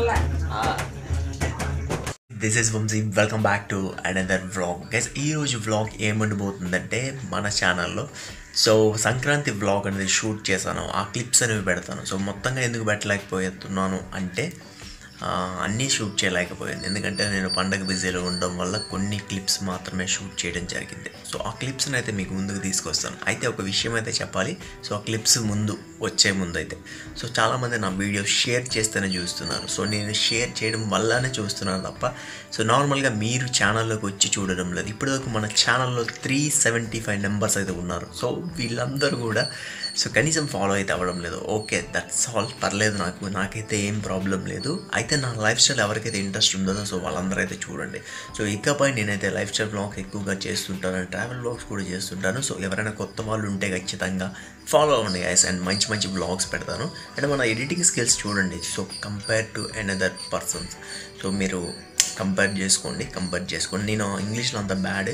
This is Vamshi welcome back to another vlog guys ఈరోజు vlog ఏముండిపోతుందంటే మన ఛానల్లో సో సంక్రాంతి వ్లాగ్ అనేది షూట్ చేశాను ఆ క్లిప్స్ అనేవి పెడతాను సో మొత్తంగా ఎందుకు పెట్టలేకపోతున్నాను అంటే ఆ, అన్నీ షూట్ చేయలేకపోయాను ఎందుకంటే నేను పండగ బిజీలో ఉండడం వల్ల కొన్ని క్లిప్స్ మాత్రమే షూట్ చేయడం జరిగింది సో ఆ క్లిప్స్ని అయితే మీకు ముందుకు తీసుకొస్తాను అయితే ఒక విషయం అయితే చెప్పాలి సో ఆ క్లిప్స్ ముందు వచ్చే ముందు అయితే సో చాలామంది నా వీడియో షేర్ చేస్తేనే చూస్తున్నారు సో నేను షేర్ చేయడం వల్లనే చూస్తున్నాను తప్ప సో నార్మల్గా మీరు ఛానల్లోకి వచ్చి చూడడం లేదు ఇప్పటివరకు మన ఛానల్లో త్రీ సెవెంటీ ఫైవ్ నెంబర్స్ అయితే ఉన్నారు సో వీళ్ళందరూ కూడా సో కనీసం ఫాలో అయితే అవ్వడం లేదు ఓకే దట్స్ ఆల్ పర్లేదు నాకు నాకైతే ఏం ప్రాబ్లం లేదు అయితే నా లైఫ్ స్టైల్ ఎవరికైతే ఇంట్రెస్ట్ ఉందో సో వాళ్ళందరూ అయితే చూడండి సో ఇకపై నేనైతే లైఫ్ స్టైల్ బ్లాగ్ ఎక్కువగా చేస్తుంటాను ట్రావెల్ బ్లాగ్స్ కూడా చేస్తుంటాను సో ఎవరైనా కొత్త వాళ్ళు ఉంటే ఖచ్చితంగా ఫాలో అవ్వండి గైస్ అండ్ మంచి మంచి బ్లాగ్స్ పెడతాను అండ్ మన ఎడిటింగ్ స్కిల్స్ చూడండి so compare to another persons so మీరు కంపేర్ చేసుకోండి కంపేర్ చేసుకోండి నేను ఇంగ్లీష్లో అంత బ్యాడ్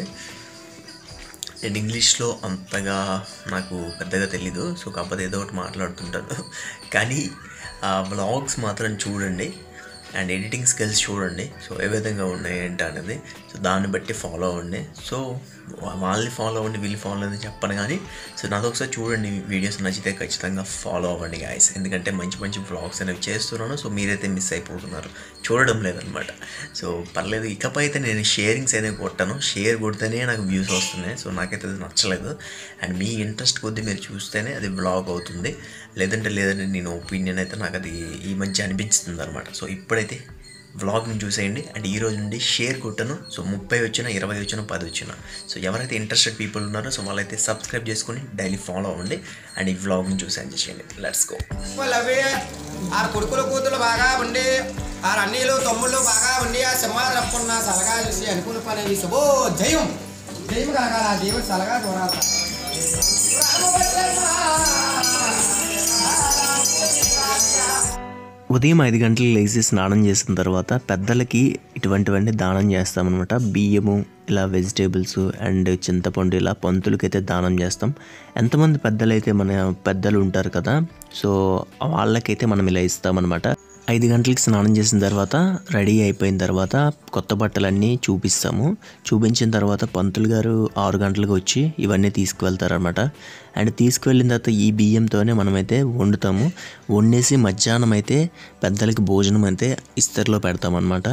నేను ఇంగ్లీష్లో అంతగా నాకు పెద్దగా తెలీదు సో కాకపోతే ఏదో ఒకటి మాట్లాడుతుంటాను కానీ ఆ వ్లాగ్స్ మాత్రం చూడండి అండ్ ఎడిటింగ్ స్కిల్స్ చూడండి సో ఏ విధంగా ఉన్నాయి ఏంటి అనేది సో దాన్ని బట్టి ఫాలో అవ్వండి సో వాళ్ళని ఫాలో అవ్వండి వీళ్ళు ఫాలో అవ్వండి చెప్పను కానీ సో నాది ఒకసారి చూడండి వీడియోస్ నచ్చితే ఖచ్చితంగా ఫాలో అవ్వండి గాయస్ ఎందుకంటే మంచి మంచి వ్లాగ్స్ అనేవి చేస్తున్నాను సో మీరైతే మిస్ అయిపోతున్నారు చూడడం లేదనమాట సో పర్లేదు ఇకపై అయితే నేను షేరింగ్స్ అనేవి కొట్టాను షేర్ కొడితేనే నాకు వ్యూస్ వస్తున్నాయి సో నాకైతే అది నచ్చలేదు అండ్ మీ ఇంట్రెస్ట్ కొద్దీ మీరు చూస్తేనే అది బ్లాగ్ అవుతుంది లేదంటే లేదంటే నేను ఒపీనియన్ అయితే నాకు అది ఈ మధ్య అనిపించుతుంది అనమాట సో ఇప్పుడైతే వ్లాగ్ని చూసేయండి అండ్ ఈ రోజు నుండి షేర్ కొట్టను సో ముప్పై వచ్చిన ఇరవై వచ్చిన పది వచ్చిన సో ఎవరైతే ఇంట్రెస్టెడ్ పీపుల్ ఉన్నారో సో వాళ్ళైతే సబ్స్క్రైబ్ చేసుకొని డైలీ ఫాలో అవ్వండి అండ్ ఈ వ్లాగ్ని చూసి ఎంజాయ్ చేయండి లెట్స్ గో వాళ్ళవి ఆ కొడుకులు కూతురు బాగా ఉండి ఆ అన్నీలు తమ్ముళ్ళు బాగా ఉండి ఆ సింహాలు రప్పున్న సలగా చూసి అనుకున్న పని శుభో జయం జయం కలగాల ఆ దేవుడు సలగా చూడాలి ఉదయం ఐదు గంటలకు లేచి స్నానం చేసిన తర్వాత పెద్దలకి ఇటువంటివన్నీ దానం చేస్తామన్నమాట బియ్యము ఇలా వెజిటేబుల్స్ అండ్ చింతపండు ఇలా పంతులకైతే దానం చేస్తాం ఎంతమంది పెద్దలైతే మన పెద్దలు ఉంటారు కదా సో వాళ్ళకైతే మనం ఇలా ఇస్తామన్నమాట ఐదు గంటలకి స్నానం చేసిన తర్వాత రెడీ అయిపోయిన తర్వాత కొత్త బట్టలన్నీ చూపిస్తాము చూపించిన తర్వాత పంతులు గారు ఆరు గంటలకు వచ్చి ఇవన్నీ తీసుకువెళ్తారనమాట అండ్ తీసుకువెళ్ళిన తర్వాత ఈ బియ్యంతోనే మనమైతే వండుతాము వండేసి మధ్యాహ్నం అయితే పెద్దలకి భోజనం అయితే ఇస్తరిలో పెడతామన్నమాట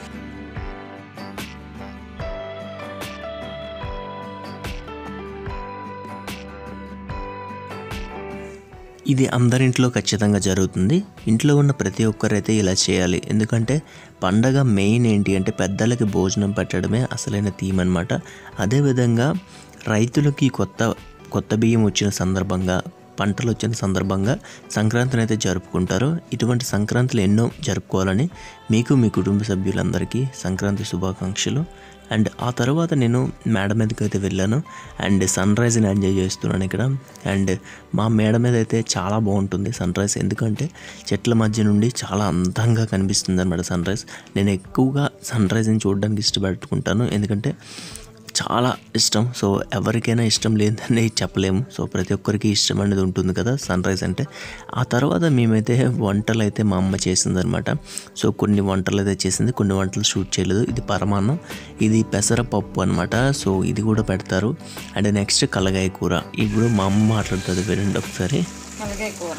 ఇది అందరింట్లో ఖచ్చితంగా జరుగుతుంది ఇంట్లో ఉన్న ప్రతి ఒక్కరైతే ఇలా చేయాలి ఎందుకంటే పండగ మెయిన్ ఏంటి అంటే పెద్దలకి భోజనం పెట్టడమే అసలైన థీమ్ అనమాట అదేవిధంగా రైతులకి కొత్త కొత్త బియ్యం వచ్చిన సందర్భంగా పంటలు వచ్చిన సందర్భంగా సంక్రాంతిని అయితే జరుపుకుంటారు ఇటువంటి సంక్రాంతులు ఎన్నో జరుపుకోవాలని మీకు మీ కుటుంబ సభ్యులందరికీ సంక్రాంతి శుభాకాంక్షలు అండ్ ఆ తర్వాత నేను మేడ మీదకి అయితే వెళ్ళాను అండ్ సన్ రైజ్ని ఎంజాయ్ చేస్తున్నాను ఇక్కడ అండ్ మా మేడ మీద అయితే చాలా బాగుంటుంది సన్ రైజ్ ఎందుకంటే చెట్ల మధ్య నుండి చాలా అందంగా కనిపిస్తుంది అనమాట సన్ రైజ్ నేను ఎక్కువగా సన్ రైజ్ని చూడడానికి ఇష్టపడుకుంటాను ఎందుకంటే చాలా ఇష్టం సో ఎవరికైనా ఇష్టం లేదని చెప్పలేము సో ప్రతి ఒక్కరికి ఇష్టం అనేది ఉంటుంది కదా సన్ రైజ్ అంటే ఆ తర్వాత మేమైతే వంటలు అయితే మా అమ్మ చేసిందనమాట సో కొన్ని వంటలు అయితే చేసింది కొన్ని వంటలు షూట్ చేయలేదు ఇది పరమాన్నం ఇది పెసరపప్పు అనమాట సో ఇది కూడా పెడతారు అండ్ నెక్స్ట్ కలగాయ కూర ఇప్పుడు మా అమ్మ మాట్లాడుతుంది వినండి ఒకసారి అలాగే కూర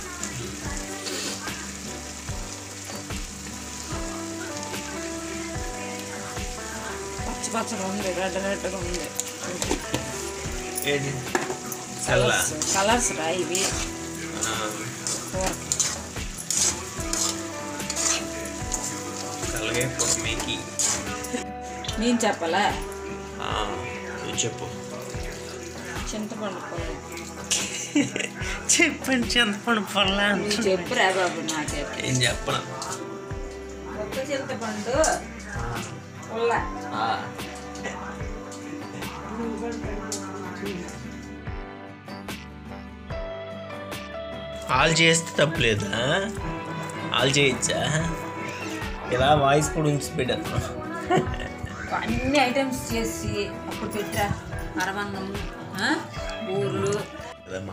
పచ్చ పచ్చగా ఉంది రెడ్ రెడ్గా ఉంది కలర్స్ కలర్స్ రా ఇవి కూర కలగాయ కూర మేకి నేను చెప్పాలా చెప్పు చింతపండు కూర చెప్పండి చింతపండు పొల్ల నువ్వు చెప్పురా బాబు నాకే ఏం చెప్పను కొత్త చింతపండు పుల్ల ఆల్ చేస్తే తప్పలేదా ఆల్ చేయొచ్చా ఇలా వాయిస్ కూడా ఉంచి పెట్టాను అన్ని ఐటమ్స్ చేసి అప్పుడు పెట్టరా పరమాన్నం ఆ? బూర్లు కదా మా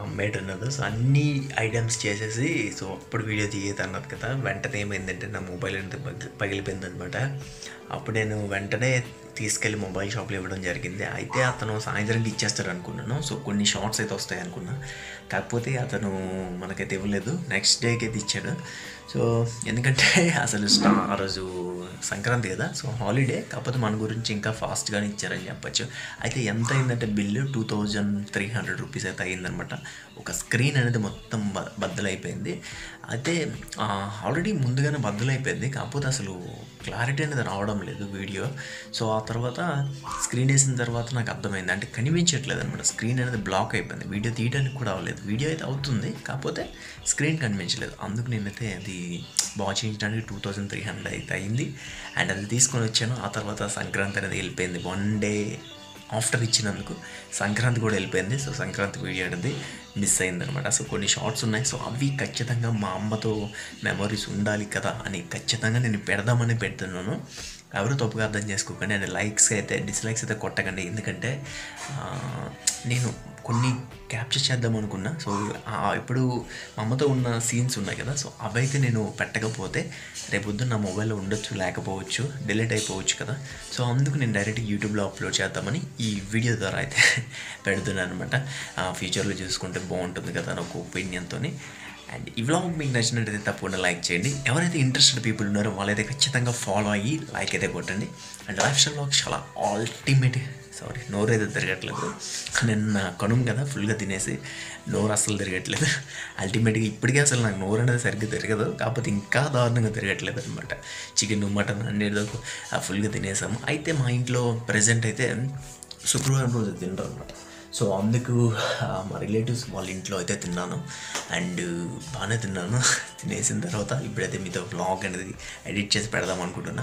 అమ్మేట ఉన్నది సో అన్ని ఐటమ్స్ చేసేసి సో అప్పుడు వీడియో తీయదు అన్నది కదా వెంటనే ఏమైందంటే నా మొబైల్ అనేది పగి పగిలిపోయింది అనమాట అప్పుడు నేను వెంటనే తీసుకెళ్ళి మొబైల్ షాప్లో ఇవ్వడం జరిగింది అయితే అతను సాయంత్రంకి ఇచ్చేస్తాడు అనుకున్నాను సో కొన్ని షార్ట్స్ అయితే వస్తాయి అనుకున్నా కాకపోతే అతను మనకైతే ఇవ్వలేదు నెక్స్ట్ డేకి అయితే ఇచ్చాడు సో ఎందుకంటే అసలు స్టా ఆ రోజు సంక్రాంతి కదా సో హాలిడే కాకపోతే మన గురించి ఇంకా ఫాస్ట్గానే ఇచ్చారని చెప్పొచ్చు అయితే ఎంత అయిందంటే bill two thousand three hundred rupees అయితే అయిందనమాట ఒక స్క్రీన్ అనేది మొత్తం బ బద్దలైపోయింది అయితే ఆల్రెడీ ముందుగానే బద్దలైపోయింది కాకపోతే అసలు క్లారిటీ అనేది రావడం లేదు వీడియో సో ఆ తర్వాత స్క్రీన్ వేసిన తర్వాత నాకు అర్థమైంది అంటే కనిపించట్లేదు అనమాట స్క్రీన్ అనేది బ్లాక్ అయిపోయింది వీడియో తీయడానికి కూడా అవ్వలేదు వీడియో అయితే అవుతుంది కాకపోతే స్క్రీన్ కనిపించలేదు అందుకు నేనైతే అది బాగా చేయించడానికి టూ థౌజండ్ త్రీ హండ్రెడ్ అయితే అయింది అండ్ అది తీసుకొని వచ్చాను ఆ తర్వాత సంక్రాంతి అనేది వెళ్ళిపోయింది వన్ డే ఆఫ్టర్ ఇచ్చినందుకు సంక్రాంతి కూడా వెళ్ళిపోయింది సో సంక్రాంతి వీడియో అనేది మిస్ అయిందనమాట సో కొన్ని షార్ట్స్ ఉన్నాయి సో అవి ఖచ్చితంగా మా అమ్మతో మెమరీస్ ఉండాలి కదా అని ఖచ్చితంగా నేను పెడదామని పెడుతున్నాను ఎవరు తప్పుగా అర్థం చేసుకోకండి అండ్ లైక్స్ అయితే డిస్లైక్స్ అయితే కొట్టకండి ఎందుకంటే ఆ, నేను కొన్ని క్యాప్చర్ చేద్దాం అనుకున్నా సో ఆ ఇప్పుడు మా అమ్మతో ఉన్న సీన్స్ ఉన్నాయి కదా సో అవైతే నేను పెట్టకపోతే రేపొద్దు నా మొబైల్లో ఉండొచ్చు లేకపోవచ్చు డిలీట్ అయిపోవచ్చు కదా సో అందుకు నేను డైరెక్ట్ యూట్యూబ్లో అప్లోడ్ చేద్దామని ఈ వీడియో ద్వారా అయితే పెడుతున్నాను అనమాట ఫ్యూచర్లో చూసుకుంటే బాగుంటుంది కదా అని ఒక ఒపీనియన్తో అండ్ ఈ వ్లాగ్ మీకు నచ్చినట్టయితే తప్పకుండా లైక్ చేయండి ఎవరైతే ఇంట్రెస్టెడ్ పీపుల్ ఉన్నారో వాళ్ళైతే ఖచ్చితంగా ఫాలో అయ్యి లైక్ అయితే కొట్టండి అండ్ లైఫ్ స్టైల్ వ్లాగ్ చాలా అల్టిమేట్ సారీ నోరు అయితే తిరగట్లేదు నేను నా కనుము కదా ఫుల్గా తినేసి నోరు అస్సలు తిరగట్లేదు అల్టిమేట్గా ఇప్పటికే అసలు నాకు నోరు అనేది సరిగ్గా తిరగదు కాకపోతే ఇంకా దారుణంగా తిరగట్లేదు అనమాట చికెన్ మటన్ అన్ని ఫుల్గా తినేసాము అయితే మా ఇంట్లో ప్రజెంట్ అయితే శుక్రవారం రోజు తింటారు అనమాట సో అందుకు ఆ, మా రిలేటివ్స్ వాళ్ళ ఇంట్లో అయితే తిన్నాను అండ్ బాగానే తిన్నాను తినేసిన తర్వాత ఇప్పుడైతే మీతో వ్లాగ్ అనేది ఎడిట్ చేసి పెడదాం అనుకుంటున్నా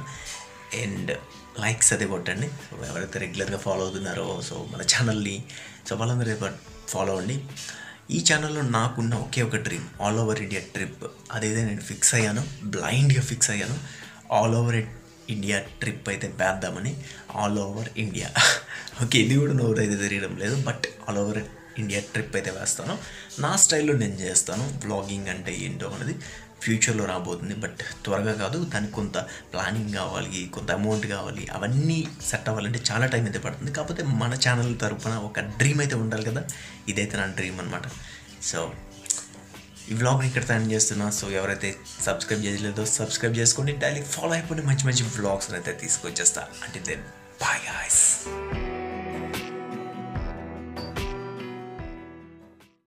అండ్ లైక్స్ అయితే కొట్టండి సో ఎవరైతే రెగ్యులర్గా ఫాలో అవుతున్నారో సో మన ఛానల్ని సో వాళ్ళందరూ ఫాలో అవ్వండి ఈ ఛానల్లో నాకున్న ఒకే ఒక dream all over India trip అదైతే నేను ఫిక్స్ అయ్యాను బ్లైండ్గా ఫిక్స్ అయ్యాను ఆల్ ఓవర్ ఇండియా ట్రిప్ అయితే వేద్దామని ఆల్ ఓవర్ ఇండియా ఓకే ఇది కూడా నోరు అయితే తెలియడం లేదు but all over India trip అయితే వేస్తాను నా స్టైల్లో నేను చేస్తాను వ్లాగింగ్ అంటే ఏంటో అనేది ఫ్యూచర్లో రాబోతుంది బట్ త్వరగా కాదు దానికి కొంత ప్లానింగ్ కావాలి కొంత అమౌంట్ కావాలి అవన్నీ సెట్ అవ్వాలంటే చాలా టైం అయితే పడుతుంది కాకపోతే మన ఛానల్ తరపున ఒక డ్రీమ్ అయితే ఉండాలి కదా ఇదైతే నా డ్రీమ్ అనమాట సో ఈ వ్లాగ్ని ఇక్కడ తయారు చేస్తున్నా సో ఎవరైతే సబ్స్క్రైబ్ చేయలేదో సబ్స్క్రైబ్ చేసుకోండి డైలీ ఫాలో అయిపోయి మంచి మంచి వ్లాగ్స్ అయితే తీసుకొచ్చేస్తా అంటే దెన్ బాయ్ గాయస్